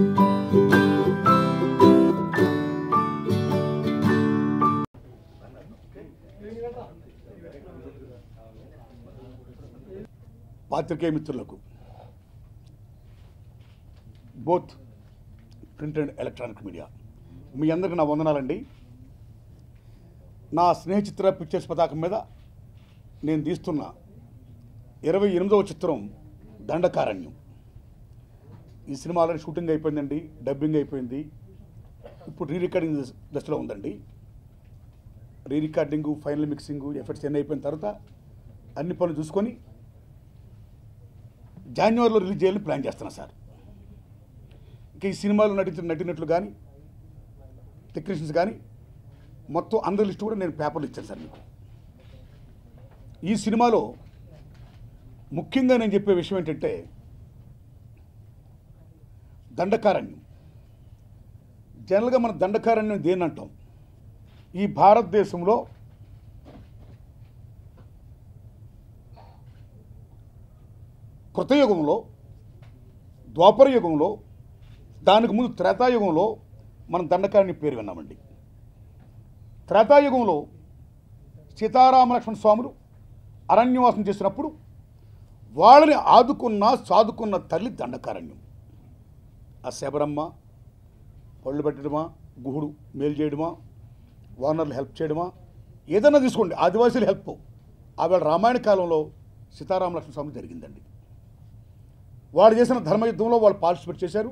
పాత్రికేయ మిత్రులకు both print and electronic media మీ అందరికీ నా వందనాలండి నా స్నేహచిత్ర పిక్చర్స్ పతాకం మీద నేను తీస్తున్న ఇరవై ఎనిమిదవ చిత్రం దండకారణ్యం ఈ సినిమా ఆల్రెడీ షూటింగ్ అయిపోయిందండి డబ్బింగ్ అయిపోయింది ఇప్పుడు రీ రికార్డింగ్ దశ- దశలో ఉందండి re recording final mixing effects ఎన్ని అయిపోయిన తర్వాత అన్ని పనులు చూసుకొని జాన్యువరిలో రిలీజ్ చేయాలని ప్లాన్ చేస్తున్నా సార్ ఇంకా ఈ సినిమాలో నటించిన నటినట్లు కానీ టెక్నీషియన్స్ కానీ మొత్తం అందరి లిస్ట్ కూడా నేను పేపర్లు ఇచ్చాను సార్ మీకు ఈ సినిమాలో ముఖ్యంగా నేను చెప్పే విషయం ఏంటంటే దండకారణ్యం జనరల్గా మన దండకారణ్యం దేని అంటాం ఈ భారతదేశంలో కృతయుగంలో ద్వాపర యుగంలో దానికి ముందు త్రేతాయుగంలో మనం దండకారణ్యం పేరు విన్నామండి త్రేతాయుగంలో సీతారామ లక్ష్మణ స్వాములు అరణ్యవాసం చేసినప్పుడు వాళ్ళని ఆదుకున్న సాదుకున్న తల్లి దండకారణ్యం ఆ శబరమ్మ పళ్ళు పెట్టడమా గుహుడు మేలు చేయడమా వానర్లు హెల్ప్ చేయడమా ఏదైనా తీసుకోండి ఆదివాసీల హెల్ప్ ఆవిడ రామాయణ కాలంలో సీతారామ లక్ష్మణ స్వామి జరిగిందండి వాడు చేసిన ధర్మయుద్ధంలో వాళ్ళు పార్టిసిపేట్ చేశారు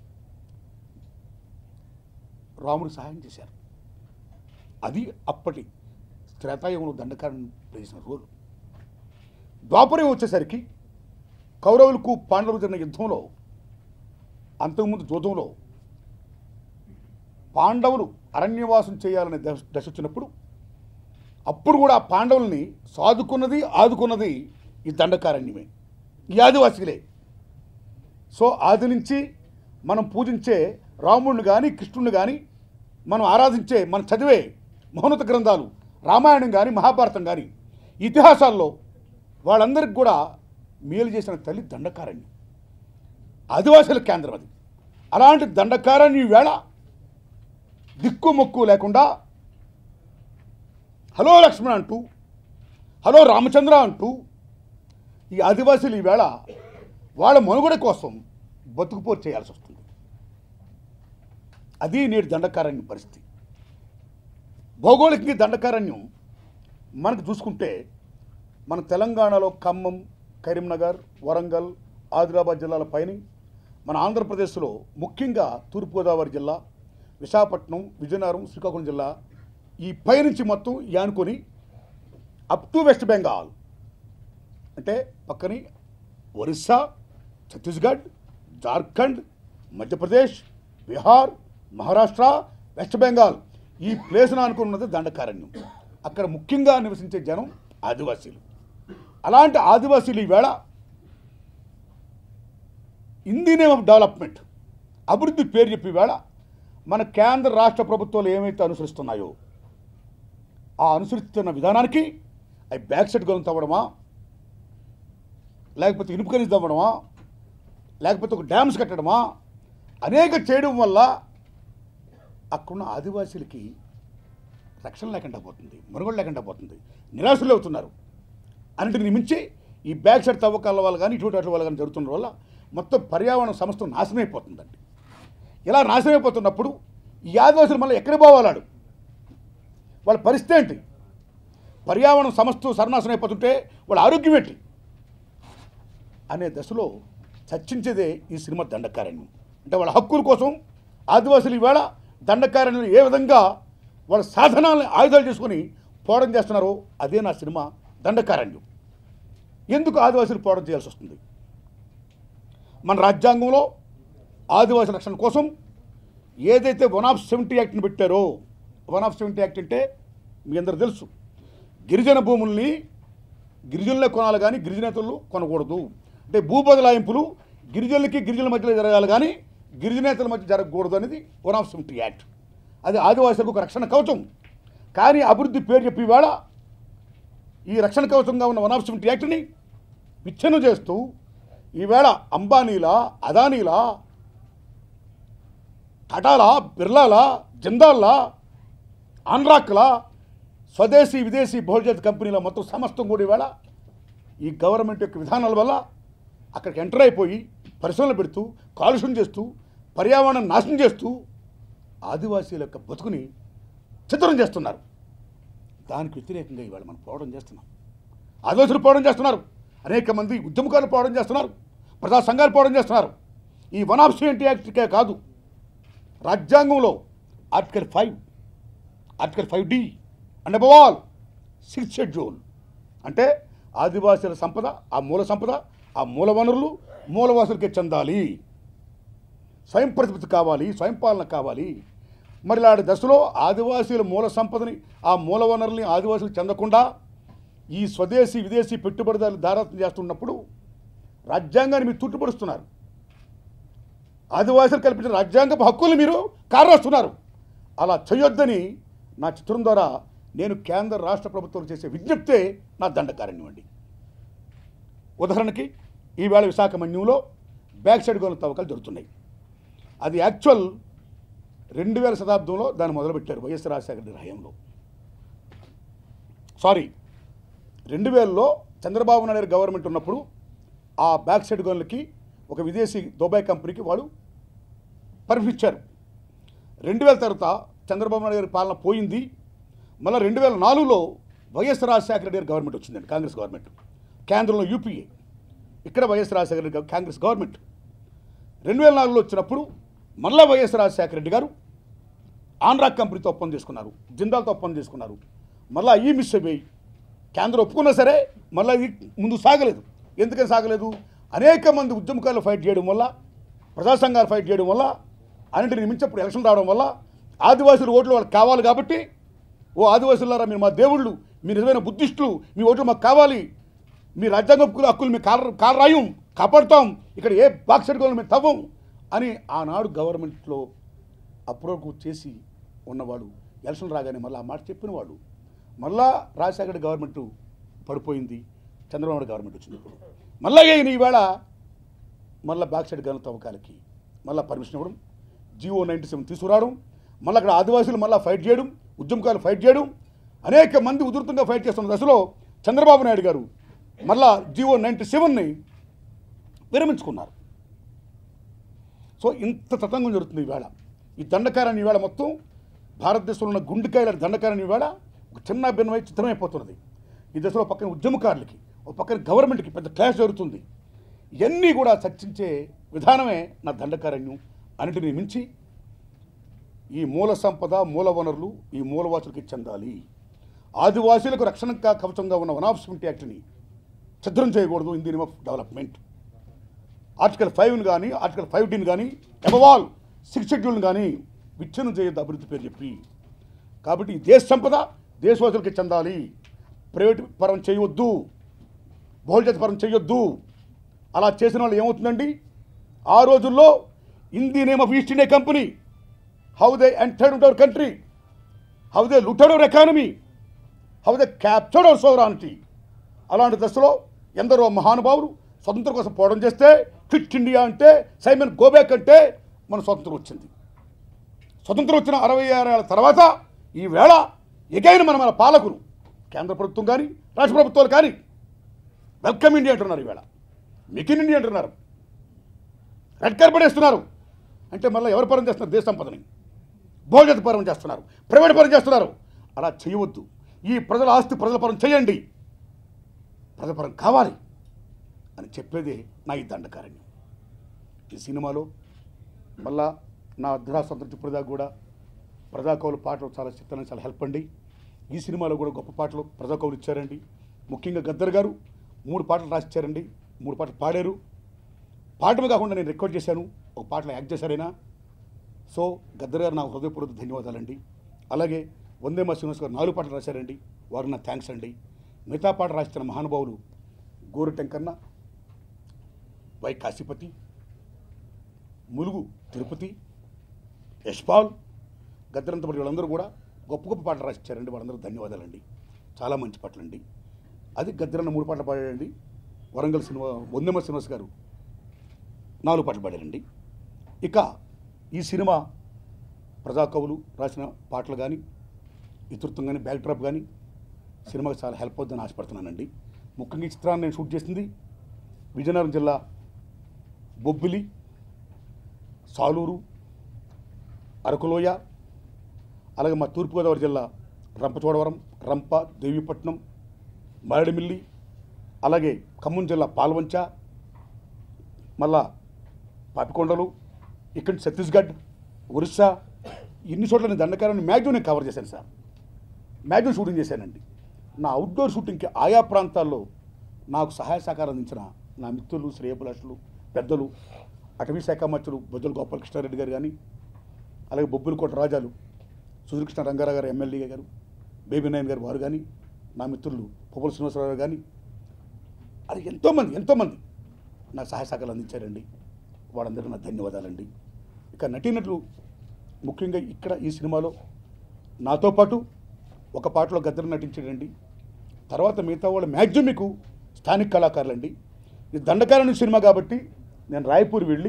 రాముడు సహాయం చేశారు అది అప్పటి త్రేతాయుగంలో దండకారణం చేసిన రోలు ద్వాపరం వచ్చేసరికి కౌరవులకు పాండవులకు జరిగిన యుద్ధంలో అంతకుముందు జూదంలో పాండవులు అరణ్యవాసం చేయాలనే దశ దశ వచ్చినప్పుడు అప్పుడు కూడా ఆ పాండవుల్ని సాదుకున్నది ఆదుకున్నది ఈ దండకారణ్యమే ఈ ఆదివాసీలే సో ఆది నుంచి మనం పూజించే రాముడిని కానీ కృష్ణుడిని కానీ మనం ఆరాధించే మనం చదివే మహోన్నత గ్రంథాలు రామాయణం కానీ మహాభారతం కానీ ఇతిహాసాల్లో వాళ్ళందరికీ కూడా మేలు చేసిన తల్లి దండకారణ్యం ఆదివాసుల కేంద్రం అది అలాంటి దండకారణ్యం వేళ దిక్కు మొక్కు లేకుండా హలో లక్ష్మణ అంటూ హలో రామచంద్ర అంటూ ఈ ఆదివాసీలు ఈవేళ వాళ్ళ మనుగడ కోసం బతుకుపోరు చేయాల్సి వస్తుంది అది నేడు దండకారణ్యం పరిస్థితి భౌగోళికంగా దండకారణ్యం మనకు చూసుకుంటే మన తెలంగాణలో ఖమ్మం కరీంనగర్ వరంగల్ ఆదిలాబాద్ జిల్లాల పైన మన ఆంధ్రప్రదేశ్లో ముఖ్యంగా తూర్పుగోదావరి జిల్లా విశాఖపట్నం విజయనగరం శ్రీకాకుళం జిల్లా ఈ పైనుంచి మొత్తం యానుకొని అప్ టు వెస్ట్ బెంగాల్ అంటే పక్కని ఒరిస్సా ఛత్తీస్గఢ్ జార్ఖండ్ మధ్యప్రదేశ్ బీహార్ మహారాష్ట్ర వెస్ట్ బెంగాల్ ఈ ప్లేస్ను అనుకున్నది దండకారణ్యం అక్కడ ముఖ్యంగా నివసించే జనం ఆదివాసీలు అలాంటి ఆదివాసీలు ఈవేళ in the name of development అభివృద్ధి పేరు చెప్పి వేళ మన కేంద్ర రాష్ట్ర ప్రభుత్వాలు ఏమైతే అనుసరిస్తున్నాయో ఆ అనుసరిస్తున్న విధానానికి అవి బ్యాక్ సెట్ గొలం తవ్వడమా లేకపోతే ఇనుప ఖనిజం తవ్వడమా లేకపోతే ఒక డ్యామ్స్ కట్టడమా అనేక చేయడం వల్ల అక్కడున్న ఆదివాసీలకి రక్షణ లేకుండా పోతుంది మనుగడ లేకుండా పోతుంది నిరాశలు అవుతున్నారు అన్నిటిని మించి ఈ బ్యాక్ సైడ్ తవ్వకాల వల్ల కానీ ఇటువంటి వాటి వల్ల కానీ జరుగుతున్న వల్ల మొత్తం పర్యావరణ సంస్థ నాశనం అయిపోతుందండి ఇలా నాశనం అయిపోతున్నప్పుడు ఈ ఆదివాసులు మళ్ళీ ఎక్కడ పోవాలాడు వాళ్ళ పరిస్థితి ఏంటి పర్యావరణం సమస్త సర్వనాశనం అయిపోతుంటే వాళ్ళ ఆరోగ్యం ఏంటి అనే దశలో చర్చించేదే ఈ సినిమా దండకారణ్యం అంటే వాళ్ళ హక్కుల కోసం ఆదివాసులు ఈవేళ దండకారణ్యం ఏ విధంగా వాళ్ళ సాధనాలను ఆయుధాలు చేసుకొని పోవడం చేస్తున్నారో అదే నా సినిమా దండకారణ్యం ఎందుకు ఆదివాసులు పోవడం చేయాల్సి వస్తుంది మన రాజ్యాంగంలో ఆదివాసీ రక్షణ కోసం ఏదైతే వన్ ఆఫ్ సెవెంటీ యాక్ట్ని పెట్టారో వన్ ఆఫ్ సెవెంటీ యాక్ట్ అంటే మీ అందరు తెలుసు గిరిజన భూముల్ని గిరిజనులే కొనాలి కానీ గిరిజనేతలు కొనకూడదు అంటే భూ బదలాయింపులు గిరిజనులకి గిరిజనుల మధ్యలో జరగాలి కానీ గిరిజనేతల మధ్య జరగకూడదు అనేది వన్ ఆఫ్ సెవెంటీ యాక్ట్ అది ఆదివాసులకు ఒక రక్షణ కవచం కానీ అభివృద్ధి పేరు చెప్పి వేళ ఈ రక్షణ కవచంగా ఉన్న వన్ ఆఫ్ సెవెంటీ యాక్ట్ని విచ్ఛిన్నం చేస్తూ ఈవేళ అంబానీలా అదానీలా టాటాలా బిర్లాలా జిందాల్లా ఆన్రాక్లా స్వదేశీ విదేశీ బహుళజాతి కంపెనీల మొత్తం సమస్తం కూడా ఇవాళ ఈ గవర్నమెంట్ యొక్క విధానాల వల్ల అక్కడికి ఎంటర్ అయిపోయి పరిశ్రమలు పెడుతూ కాలుష్యం చేస్తూ పర్యావరణం నాశనం చేస్తూ ఆదివాసీల యొక్క బతుకుని చిత్రం చేస్తున్నారు దానికి వ్యతిరేకంగా ఇవాళ మనం పోవడం చేస్తున్నాం ఆదివాసులు పోవడం చేస్తున్నారు అనేక మంది ఉద్యమకారులు పోవడం చేస్తున్నారు ప్రజా సంఘాలు పోవడం చేస్తున్నారు ఈ వన్ ఆఫ్ సెవెంటీ యాక్ట్కే కాదు రాజ్యాంగంలో article five article five D and above all six schedule అంటే ఆదివాసీల సంపద ఆ మూల సంపద ఆ మూల వనరులు మూలవాసులకే చెందాలి స్వయం ప్రతిపత్తి కావాలి స్వయం పాలన కావాలి మరి ఇలాంటి దశలో ఆదివాసీల మూల సంపదని ఆ మూల వనరుల్ని ఆదివాసులకు చెందకుండా ఈ స్వదేశీ విదేశీ పెట్టుబడిదారులు దారాత్వం చేస్తున్నప్పుడు రాజ్యాంగాన్ని మీరు తుట్టుపడుస్తున్నారు ఆదివాసులు కల్పించిన రాజ్యాంగపు హక్కులు మీరు కారవేస్తున్నారు అలా చేయొద్దని నా చిత్రం ద్వారా నేను కేంద్ర రాష్ట్ర ప్రభుత్వం చేసే విజ్ఞప్తే నా దండకారణ్యం అండి ఉదాహరణకి ఈవేళ విశాఖ మన్యంలో బ్యాక్ సైడ్ గోల తవ్వకాలు జరుగుతున్నాయి అది యాక్చువల్ రెండు వేల శతాబ్దంలో దాన్ని మొదలుపెట్టారు వైఎస్ రాజశేఖర రెడ్డి హయాంలో సారీ రెండు వేలలో చంద్రబాబు నాయుడు గారి గవర్నమెంట్ ఉన్నప్పుడు ఆ బ్యాక్ సైడ్ గోన్లకి ఒక విదేశీ దుబాయ్ కంపెనీకి వాళ్ళు పర్మిషన్ ఇచ్చారు రెండు వేల తర్వాత చంద్రబాబు నాయుడు గారి పాలన పోయింది మళ్ళీ రెండు వేల నాలుగులో వైఎస్ రాజశేఖర రెడ్డి గారి గవర్నమెంట్ వచ్చిందండి కాంగ్రెస్ గవర్నమెంట్ కేంద్రంలో యూపీఏ ఇక్కడ వైఎస్ రాజశేఖర రెడ్డి గారు కాంగ్రెస్ గవర్నమెంట్ రెండు వేల నాలుగులో వచ్చినప్పుడు మళ్ళా వైఎస్ రాజశేఖర రెడ్డి గారు ఆంధ్రా కంపెనీతో ఒప్పందం చేసుకున్నారు జిందాల్తో ఒప్పందం చేసుకున్నారు మళ్ళీ ఈ మిస్ అయిపోయి కేంద్రం ఒప్పుకున్నా సరే మళ్ళీ ఇది ముందు సాగలేదు ఎందుకని సాగలేదు అనేక మంది ఉద్యమకారులు ఫైట్ చేయడం వల్ల ప్రజా సంఘాలు ఫైట్ చేయడం వల్ల అన్నింటిని మించప్పుడు ఎలక్షన్ రావడం వల్ల ఆదివాసుల ఓట్లు వాళ్ళకి కావాలి కాబట్టి ఓ ఆదివాసులారా మీరు మా దేవుళ్ళు మీ నిజమైన బుద్ధిస్టులు మీ ఓట్లు మాకు కావాలి మీ రాజ్యాంగ హక్కులు హక్కులు మీ కాల కాలరాయం కాపాడుతాం ఇక్కడ ఏ బాక్స్ అడుగులు మేము తవ్వం అని ఆనాడు గవర్నమెంట్లో అప్రూవ్ చేసి ఉన్నవాడు ఎలక్షన్ రాగానే మళ్ళీ ఆ మాట చెప్పినవాడు మళ్ళా రాజశేఖర గవర్నమెంట్ పడిపోయింది చంద్రబాబు నాయుడు గవర్నమెంట్ వచ్చింది ఇప్పుడు మళ్ళా ఈయన ఈవేళ మళ్ళీ బ్యాక్ సైడ్ గనుల తవ్వకాలకి మళ్ళీ పర్మిషన్ ఇవ్వడం జియో నైంటీ సెవెన్ తీసుకురావడం మళ్ళీ అక్కడ ఆదివాసులు మళ్ళీ ఫైట్ చేయడం ఉద్యమకాలు ఫైట్ చేయడం అనేక మంది ఉధృతంగా ఫైట్ చేస్తున్న దశలో చంద్రబాబు నాయుడు గారు మళ్ళా జియో నైంటీ సెవెన్ని విరమించుకున్నారు సో ఇంత తతంగం జరుగుతుంది ఈవేళ ఈ దండకారాన్ని ఈవేళ మొత్తం భారతదేశంలో ఉన్న గుండెకాయల దండకారాన్ని ఈవేళ ఒక చిన్న భిన్నమై చిత్రమైపోతున్నది ఈ దశలో పక్కన ఉద్యమకారులకి ఒక పక్కన గవర్నమెంట్కి పెద్ద క్లాష్ జరుగుతుంది ఇవన్నీ కూడా చర్చించే విధానమే నా దండకారణ్యం అన్నిటిని మించి ఈ మూల సంపద మూల వనరులు ఈ మూలవాసులకి చెందాలి ఆదివాసీలకు రక్షణ కా- కవచంగా ఉన్న వన్ ఆఫ్ సెవెంటీ యాక్ట్ని ఛిద్రం చేయకూడదు in the name of development article ఫైవ్ని కానీ ఆర్టికల్ ఫైవ్ డీని కానీ ఎబవాల్ సిక్స్ షెడ్యూల్ని కానీ విచ్ఛిన్నం చేయొద్దు అభివృద్ధి పేరు చెప్పి కాబట్టి ఈ దేశ సంపద దేశవాసులకి చెందాలి ప్రైవేట్ పరం చేయవద్దు బహుళజాతి పరం చేయొద్దు అలా చేసిన వాళ్ళు ఏమవుతుందండి ఆ రోజుల్లో in the name of East India Company how they entered our country how they looted our economy how they captured our sovereignty అలాంటి దశలో ఎందరో మహానుభావులు స్వతంత్రం కోసం పోవడం చేస్తే క్విట్ ఇండియా అంటే సైమన్ గోబ్యాక్ అంటే మన స్వతంత్రం వచ్చింది స్వతంత్రం వచ్చిన అరవై ఆరేళ్ల తర్వాత ఈ వేళ ఎగైన మన మన పాలకులు కేంద్ర ప్రభుత్వం కానీ రాష్ట్ర ప్రభుత్వాలు కానీ వెల్కమ్ ఇండియా అంటున్నారు ఈవేళ మేక్ ఇన్ ఇండియా అంటున్నారు రెడ్ కార్పెట్ వేస్తున్నారు అంటే మళ్ళీ ఎవరు పరం చేస్తున్నారు దేశ సంపదని భోజన పరం చేస్తున్నారు ప్రైవేట్ పరం చేస్తున్నారు అలా చేయవద్దు ఈ ప్రజల ఆస్తి ప్రజల పరం చేయండి ప్రజల పరం కావాలి అని చెప్పేదే నా ఈ దండకారణ్యం ఈ సినిమాలో మళ్ళా నా అర్ధరా స్వతంత్ర ఇప్పటిదాకా కూడా ప్రజాకవులు పాటలు చాలా చిత్రానికి చాలా హెల్ప్ అండి ఈ సినిమాలో కూడా గొప్ప పాటలు ప్రజాకవులు ఇచ్చారండి ముఖ్యంగా గద్దర్ గారు మూడు పాటలు రాసిచ్చారండి మూడు పాటలు పాడారు పాటలు కాకుండా నేను రికార్డ్ చేశాను ఒక పాటలో యాక్ట్ చేశారైనా సో గద్దర్ గారు నా హృదయపూర్వక ధన్యవాదాలండి అలాగే వందే మా శ్రీనివాస్ గారు నాలుగు పాటలు రాశారండి వారు నా థ్యాంక్స్ అండి మిగతా పాట రాసిన మహానుభావులు గోరు టెంకన్న వై కాశీపతి ములుగు తిరుపతి యశ్పాల్ గద్దరంతపడి వాళ్ళందరూ కూడా గొప్ప గొప్ప పాటలు రాసిచ్చారండి వాళ్ళందరూ ధన్యవాదాలండి చాలా మంచి పాటలండి అది గద్దరన్న మూడు పాటలు పాడాడండి వరంగల్ సినిమా వందెమ్మ శ్రీనివాస్ గారు నాలుగు పాటలు పాడారండి ఇక ఈ సినిమా ప్రజాకవులు రాసిన పాటలు కానీ ఇతృత్వం కానీ బ్యాక్ డ్రాప్ కానీ సినిమాకి చాలా హెల్ప్ అవుతుందని ఆశపడుతున్నానండి ముఖ్యంగా ఈ చిత్రాన్ని నేను షూట్ చేసింది విజయనగరం జిల్లా బొబ్బిలి సాలూరు అరకులోయ అలాగే మా తూర్పుగోదావరి జిల్లా రంపచోడవరం రంప దేవీపట్నం మరడిమిల్లి అలాగే ఖమ్మం జిల్లా పాల్వంచ మళ్ళా పాపికొండలు ఇక్కడి నుంచి ఛత్తీస్గఢ్ ఒరిస్సా ఇన్ని చోట్ల నేను దండకారాన్ని మ్యాక్సిమం నేను కవర్ చేశాను సార్ మ్యాక్సిమం షూటింగ్ చేశానండి నా అవుట్డోర్ షూటింగ్కి ఆయా ప్రాంతాల్లో నాకు సహాయ సహకారం అందించిన నా మిత్రులు శ్రేయభిలాషులు పెద్దలు అటవీ శాఖ మంత్రులు బొజ్జల గోపాలకృష్ణారెడ్డి గారు కానీ అలాగే బొబ్బిలికోట రాజాలు సుధీకృష్ణ రంగారావు గారు ఎమ్మెల్యే గారు బేబీ నాయన్ గారు వారు కానీ నా మిత్రులు పువ్వుల శ్రీనివాసరావు గారు కానీ అది ఎంతోమంది ఎంతోమంది నాకు సహాయ సహకారాలు అందించారండి వాళ్ళందరికీ నా ధన్యవాదాలండి ఇక నటీనటులు ముఖ్యంగా ఇక్కడ ఈ సినిమాలో నాతో పాటు ఒక పాటలో గద్దరు నటించాడండి తర్వాత మిగతా వాళ్ళు మ్యాక్సిమం మీకు స్థానిక కళాకారులండి ఇది దండకారణి సినిమా కాబట్టి నేను రాయపూర్ వెళ్ళి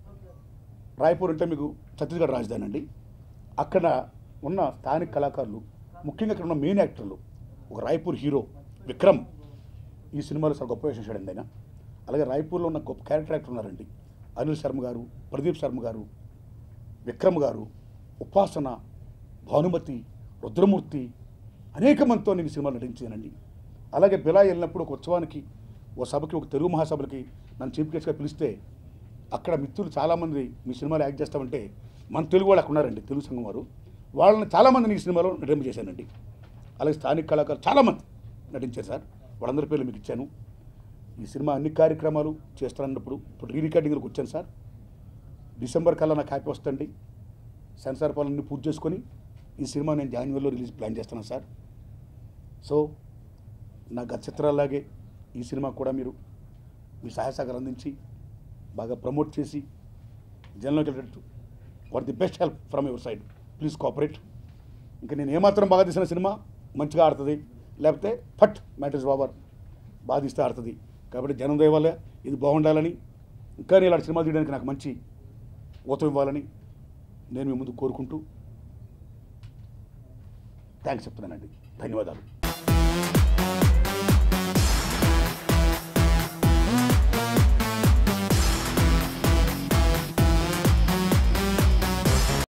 రాయపూర్ అంటే మీకు ఛత్తీస్గఢ్ రాజధాని అండి అక్కడ ఉన్న స్థానిక కళాకారులు ముఖ్యంగా ఇక్కడ ఉన్న మెయిన్ యాక్టర్లు ఒక రాయపూర్ హీరో విక్రమ్ ఈ సినిమాలో చాలా గొప్ప వేషం చేయడం ఆయన అలాగే రాయపూర్లో ఉన్న గొప్ప క్యారెక్టర్ యాక్టర్ ఉన్నారండి అనిల్ శర్మ గారు ప్రదీప్ శర్మ గారు విక్రమ్ గారు ఉపాసన భానుమతి రుద్రమూర్తి అనేక మందితో నేను ఈ సినిమాలో నటించానండి అలాగే బిలా వెళ్ళినప్పుడు ఒక ఉత్సవానికి ఓ సభకి ఒక తెలుగు మహాసభలకి నన్ను చీఫ్ గెస్ట్గా పిలిస్తే అక్కడ మిత్రులు చాలామంది మీ సినిమాలో యాక్ట్ చేస్తామంటే మన తెలుగు వాళ్ళు అక్కడ ఉన్నారండి తెలుగు సంఘం వారు వాళ్ళని చాలామందిని ఈ సినిమాలో నటింప చేశానండి అలాగే స్థానిక కళాకారులు చాలామంది నటించారు సార్ వాళ్ళందరి పేర్లు మీకు ఇచ్చాను ఈ సినిమా అన్ని కార్యక్రమాలు చేస్తానన్నప్పుడు ఇప్పుడు రీ రికార్డింగ్కి వచ్చాను సార్ డిసెంబర్ కల్లా నాకు హ్యాపీ వస్తుంది సెన్సార్ పనులన్నీ పూర్తి చేసుకొని ఈ సినిమా నేను జాన్యువరిలో రిలీజ్ ప్లాన్ చేస్తున్నాను సార్ సో నా గత చిత్రాలాగే ఈ సినిమా కూడా మీరు మీ సహాయ సహకారం అందించి బాగా ప్రమోట్ చేసి జనంలోకి వెళ్ళేటట్టు what the best help from your side please cooperate ఇంకా నేను ఏమాత్రం బాగా తీసిన సినిమా మంచిగా ఆడుతుంది లేకపోతే ఫట్ మ్యాటర్స్ బాబర్ బాగా తీస్తే ఆడుతుంది కాబట్టి జనం దయవల్ల ఇది బాగుండాలని ఇంకా నేను ఇలాంటి సినిమా తీయడానికి నాకు మంచి ఊతం ఇవ్వాలని నేను మీ ముందు కోరుకుంటూ థ్యాంక్స్ చెప్తున్నానండి ధన్యవాదాలు